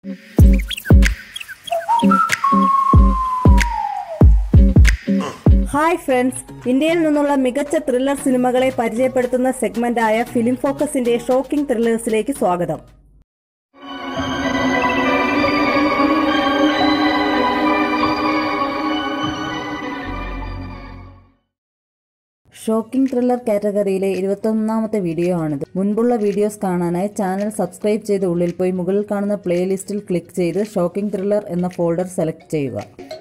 hi friends ഇന്ത്യയിൽ നിന്നുള്ള മികച്ച ത്രില്ലർ സിനിമകളെ പരിചയപ്പെടുത്തുന്ന സെഗ്മെന്റായ ഫിലിം ഫോക്കസിന്റെ ഷോക്കിംഗ് ത്രില്ലേഴ്സിലേക്ക് സ്വാഗതം ഷോക്കിംഗ് ത്രില്ലർ കാറ്റഗറിയിലെ ഇരുപത്തൊന്നാമത്തെ വീഡിയോ ആണിത് മുൻപുള്ള വീഡിയോസ് കാണാനായി ചാനൽ സബ്സ്ക്രൈബ് ചെയ്ത് ഉള്ളിൽ പോയി മുകളിൽ കാണുന്ന പ്ലേലിസ്റ്റിൽ ക്ലിക്ക് ചെയ്ത് ഷോക്കിംഗ് ത്രില്ലർ എന്ന ഫോൾഡർ സെലക്ട് ചെയ്യുക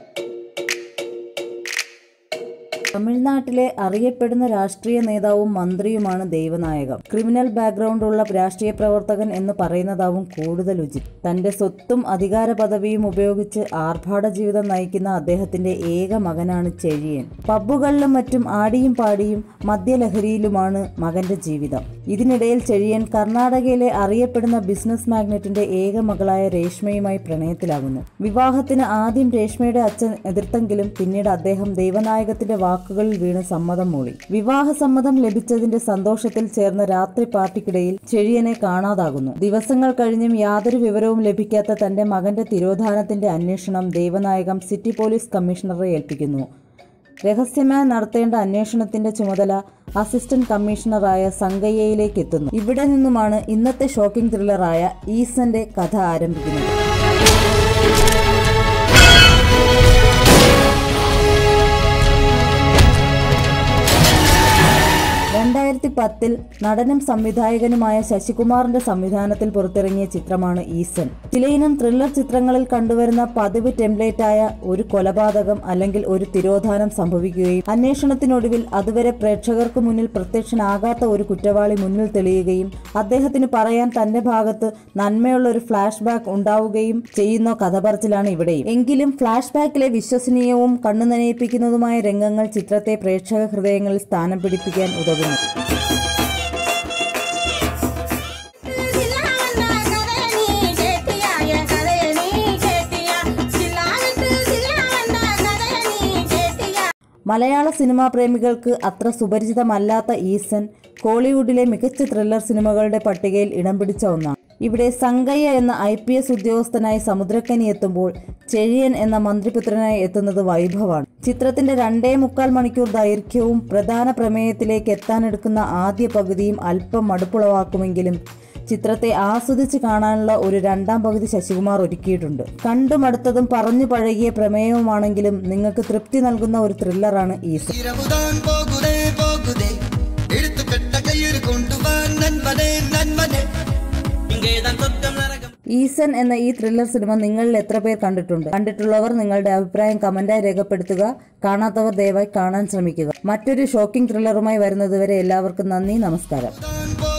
തമിഴ്നാട്ടിലെ അറിയപ്പെടുന്ന രാഷ്ട്രീയ നേതാവും മന്ത്രിയുമാണ് ദൈവനായകം ക്രിമിനൽ ബാക്ക്ഗ്രൗണ്ട് ഉള്ള രാഷ്ട്രീയ പ്രവർത്തകൻ എന്ന് പറയുന്നതാവും കൂടുതൽ ഉചിത് തന്റെ സ്വത്തും അധികാര പദവിയും ഉപയോഗിച്ച് ആർഭാട ജീവിതം നയിക്കുന്ന അദ്ദേഹത്തിന്റെ ഏക മകനാണ് ചെഴിയൻ പബ്ബുകളിലും മറ്റും ആടിയും പാടിയും മദ്യലഹരിയിലുമാണ് മകന്റെ ജീവിതം ഇതിനിടയിൽ ചെഴിയൻ കർണാടകയിലെ അറിയപ്പെടുന്ന ബിസിനസ് മാഗ്നറ്റിന്റെ ഏക മകളായ രേഷ്മയുമായി പ്രണയത്തിലാകുന്നു വിവാഹത്തിന് ആദ്യം രേഷ്മയുടെ അച്ഛൻ എതിർത്തെങ്കിലും പിന്നീട് അദ്ദേഹം ദൈവനായകത്തിന്റെ വാക്കുകളിൽ വീണ് സമ്മതം മൂളി വിവാഹ സമ്മതം ലഭിച്ചതിന്റെ സന്തോഷത്തിൽ ചേർന്ന രാത്രി പാർട്ടിക്കിടയിൽ ചെഴിയനെ കാണാതാകുന്നു ദിവസങ്ങൾ കഴിഞ്ഞും യാതൊരു വിവരവും ലഭിക്കാത്ത തന്റെ മകന്റെ തിരോധാനത്തിന്റെ അന്വേഷണം ദൈവനായകം സിറ്റി പോലീസ് കമ്മീഷണറെ ഏൽപ്പിക്കുന്നു രഹസ്യമായി നടത്തേണ്ട അന്വേഷണത്തിന്റെ ചുമതല അസിസ്റ്റന്റ് കമ്മീഷണറായ സംഗയ്യയിലേക്ക് എത്തുന്നു ഇവിടെ നിന്നുമാണ് ഇന്നത്തെ ഷോക്കിംഗ് ത്രില്ലറായ ഈസന്റെ കഥ ആരംഭിക്കുന്നത് രണ്ടായിരത്തി പത്തിൽ നടനും സംവിധായകനുമായ ശശികുമാറിന്റെ സംവിധാനത്തിൽ പുറത്തിറങ്ങിയ ചിത്രമാണ് ഈസൻ ചിലയിനം ത്രില്ലർ ചിത്രങ്ങളിൽ കണ്ടുവരുന്ന പതിവ് ടെംപ്ലേറ്റായ ഒരു കൊലപാതകം അല്ലെങ്കിൽ ഒരു തിരോധാനം സംഭവിക്കുകയും അന്വേഷണത്തിനൊടുവിൽ അതുവരെ പ്രേക്ഷകർക്ക് മുന്നിൽ പ്രത്യക്ഷനാകാത്ത ഒരു കുറ്റവാളി മുന്നിൽ തെളിയുകയും അദ്ദേഹത്തിന് പറയാൻ തന്റെ ഭാഗത്ത് നന്മയുള്ള ഒരു ഫ്ലാഷ് ബാക്ക് ഉണ്ടാവുകയും ചെയ്യുന്ന കഥ പറച്ചിലാണ് ഇവിടെയും എങ്കിലും ഫ്ലാഷ് ബാക്കിലെ വിശ്വസനീയവും കണ്ണു നനയിപ്പിക്കുന്നതുമായ രംഗങ്ങൾ ചിത്രത്തെ പ്രേക്ഷക ഹൃദയങ്ങളിൽ സ്ഥാനം പിടിപ്പിക്കാൻ ഉതകുന്നു മലയാള സിനിമാ പ്രേമികൾക്ക് അത്ര സുപരിചിതമല്ലാത്ത ഈസൻ കോളിവുഡിലെ മികച്ച ത്രില്ലർ സിനിമകളുടെ പട്ടികയിൽ ഇടം പിടിച്ച ഒന്നാണ് ഇവിടെ സംഗയ്യ എന്ന ഐ പി എസ് ഉദ്യോഗസ്ഥനായി സമുദ്രക്കനി എത്തുമ്പോൾ ചെഴിയൻ എന്ന മന്ത്രിപുത്രനായി എത്തുന്നത് വൈഭവാണ് ചിത്രത്തിന്റെ രണ്ടേ മുക്കാൽ മണിക്കൂർ ദൈർഘ്യവും പ്രധാന പ്രമേയത്തിലേക്ക് എത്താനെടുക്കുന്ന ആദ്യ പകുതിയും അല്പം മടുപ്പുളവാക്കുമെങ്കിലും ചിത്രത്തെ ആസ്വദിച്ച് കാണാനുള്ള ഒരു രണ്ടാം പകുതി ശശികുമാർ ഒരുക്കിയിട്ടുണ്ട് കണ്ടുമടുത്തതും പറഞ്ഞു പഴകിയ പ്രമേയവുമാണെങ്കിലും നിങ്ങൾക്ക് തൃപ്തി നൽകുന്ന ഒരു ത്രില്ലറാണ് ഈസൻ இரவுதான் போகுதே போகுதே எடுத்து கட்ட கயிறு கொண்டு வா நண்பனே நண்பனே இங்கேதான் சொர்க்கம் நரகம் ഈസൻ എന്ന ഈ ത്രില്ലർ സിനിമ നിങ്ങളിൽ എത്ര പേർ കണ്ടിട്ടുണ്ട് കണ്ടിട്ടുള്ളവർ നിങ്ങളുടെ അഭിപ്രായം കമന്റായി രേഖപ്പെടുത്തുക കാണാത്തവർ ദയവായി കാണാൻ ശ്രമിക്കുക മറ്റൊരു ഷോക്കിംഗ് ത്രില്ലറുമായി വരുന്നതുവരെ എല്ലാവർക്കും നന്ദി നമസ്കാരം தான்